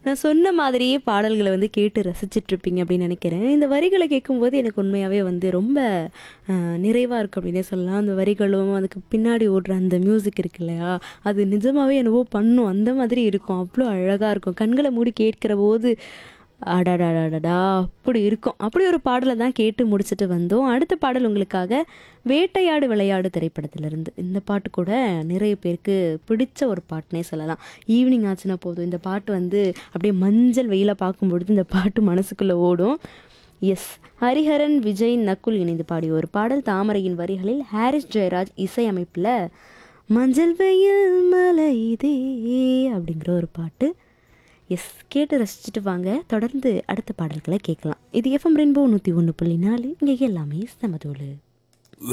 நான் சொன்ன மாதிரியே பாடல்களை வந்து கேட்டு ரசிச்சிட்ருப்பீங்க அப்படின்னு நினைக்கிறேன் இந்த வரிகளை கேட்கும்போது எனக்கு உண்மையாகவே வந்து ரொம்ப நிறைவாக இருக்குது அப்படின்னே சொல்லலாம் அந்த வரிகளும் அதுக்கு பின்னாடி ஓடுற அந்த மியூசிக் இருக்கு இல்லையா அது நிஜமாகவே என்னவோ பண்ணும் அந்த மாதிரி இருக்கும் அவ்வளோ அழகாக இருக்கும் கண்களை மூடி கேட்கிற போது அடடடடடா அப்படி இருக்கும் அப்படி ஒரு பாடலை தான் கேட்டு முடிச்சுட்டு வந்தோம் அடுத்த பாடல் உங்களுக்காக வேட்டையாடு விளையாடு திரைப்படத்திலிருந்து இந்த பாட்டு கூட நிறைய பேருக்கு பிடிச்ச ஒரு பாட்டுனே சொல்லலாம் ஈவினிங் ஆச்சுன்னா போதும் இந்த பாட்டு வந்து அப்படியே மஞ்சள் வெயில பார்க்கும்பொழுது இந்த பாட்டு மனசுக்குள்ளே ஓடும் எஸ் ஹரிஹரன் விஜய் நக்குல் இணைந்து பாடிய ஒரு பாடல் தாமரையின் வரிகளில் ஹாரிஸ் ஜெயராஜ் இசையமைப்பில் மஞ்சள் வெயில் மலைதே அப்படிங்கிற ஒரு பாட்டு எஸ் கேட்டு ரசிச்சுட்டு வாங்க தொடர்ந்து அடுத்த பாடல்களை கேட்கலாம் இது எஃப்எம் ரெயின்போ நூற்றி ஒன்று புள்ளி நாலு இங்கே எல்லாமே சமதோடு